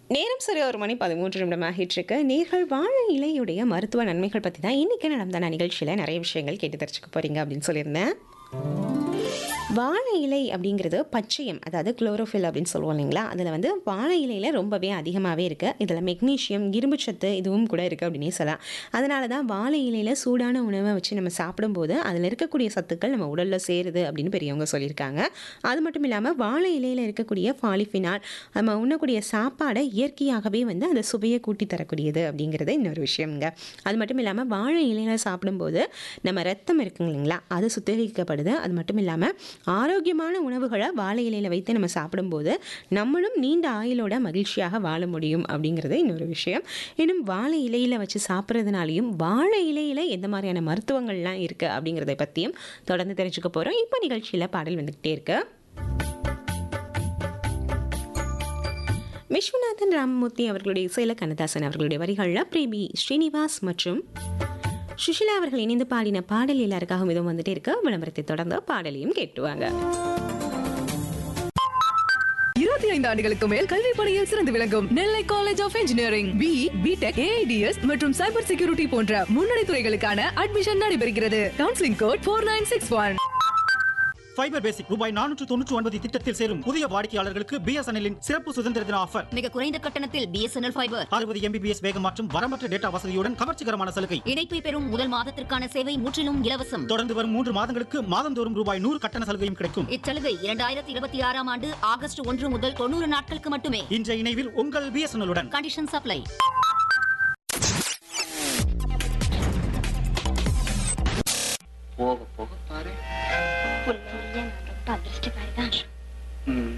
நேரம் சரி ஒரு மணி பதிமூன்று நிமிடம் ஆகிட்டு நேர்கள் வாழை இலையுடைய மருத்துவ நன்மைகள் பற்றி தான் இன்றைக்கி நடந்த நிகழ்ச்சியில் நிறைய விஷயங்கள் கேட்டு தெரிஞ்சுக்க போகிறீங்க அப்படின்னு சொல்லியிருந்தேன் வாழை இலை அப்படிங்கிறது பச்சையம் அதாவது குளோரோஃபில் அப்படின்னு சொல்லுவோம் இல்லைங்களா அதில் வந்து வாழை இலையில் ரொம்பவே அதிகமாகவே இருக்குது இதில் மெக்னீஷியம் இரும்புச்சத்து இதுவும் கூட இருக்குது அப்படின்னே சொல்லலாம் அதனால தான் வாழை இலையில் சூடான உணவை வச்சு நம்ம சாப்பிடும்போது அதில் இருக்கக்கூடிய சத்துக்கள் நம்ம உடலில் சேருது அப்படின்னு பெரியவங்க சொல்லியிருக்காங்க அது மட்டும் இல்லாமல் வாழை இலையில் இருக்கக்கூடிய பாலிஃபினால் நம்ம உண்ணக்கூடிய சாப்பாடை இயற்கையாகவே வந்து அந்த சுவையை கூட்டி தரக்கூடியது அப்படிங்கிறது இன்னொரு விஷயம்ங்க அது மட்டும் இல்லாமல் வாழை இலையில் சாப்பிடும்போது நம்ம ரத்தம் இருக்குங்க இல்லைங்களா அது சுத்திகரிக்கப்படுது அது மட்டும் இல்லாமல் ஆரோக்கியமான உணவுகளை வாழை இலையில் வைத்து நம்ம சாப்பிடும்போது நம்மளும் நீண்ட ஆயுளோட மகிழ்ச்சியாக வாழ முடியும் அப்படிங்கிறது இன்னொரு விஷயம் இன்னும் வாழை இலையில் வச்சு சாப்பிட்றதுனாலையும் வாழை இலையில் எந்த மாதிரியான மருத்துவங்கள்லாம் இருக்குது அப்படிங்கிறத பற்றியும் தொடர்ந்து தெரிஞ்சுக்க போகிறோம் இப்போ நிகழ்ச்சியில் பாடல் வந்துக்கிட்டே இருக்கு விஸ்வநாதன் ராமமூர்த்தி அவர்களுடைய இசையில கண்ணதாசன் அவர்களுடைய வரிகளில் பிரேமி ஸ்ரீனிவாஸ் மற்றும் சுஷிலா அவர்கள் இணைந்து பாடின பாடல் எல்லாருக்காகவும் இதுவும் வந்துட்டே இருக்க விளம்பரத்தை தொடர்ந்து பாடலையும் கேட்டுவாங்க இருபத்தி ஐந்து ஆண்டுகளுக்கு மேல் கல்வி பணியில் சிறந்து விளங்கும் Nellai college of engineering B B Tech A I D S மற்றும் சைபர் செக்யூரிட்டி போன்ற முன்னணி துறைகளுக்கான அட்மிஷன் நடைபெறுகிறது counselling code four nine six one fibre basic ரூபாய் நானூற்று தொண்ணூற்று ஒன்பது திட்டத்தில் சேரும் புதிய வாடிக்கையாளர்களுக்கு பிஎஸ்என்எல்லின் சிறப்பு சுதந்திர தின ஆஃபர் மிக குறைந்த கட்டணத்தில் பிஎஸ்என்எல் ஃபைபர் அறுபது எம்பிபிஎஸ் வேகம் மற்றும் வரம்பற்ற டேட்டா வசதியுடன் கவர்ச்சிகரமான சலுகை இணைப்பை பெறும் முதல் மாதத்திற்கான சேவை முற்றிலும் இலவசம் தொடர்ந்து வரும் மூன்று மாதங்களுக்கு மாதந்தோறும் ரூபாய் நூறு கட்டண சலுகையும் கிடைக்கும் இச்சலுகை இரண்டாயிரத்தி இருபத்தி ஆறாம் ஆண்டு ஆகஸ்ட் ஒன்று முதல் தொண்ணூறு நாட்களுக்கு மட்டுமே இன்றைய இணைவில் உங்கள் பிஎஸ்என்எல்லுடன் கண்டிஷன் சப்ளை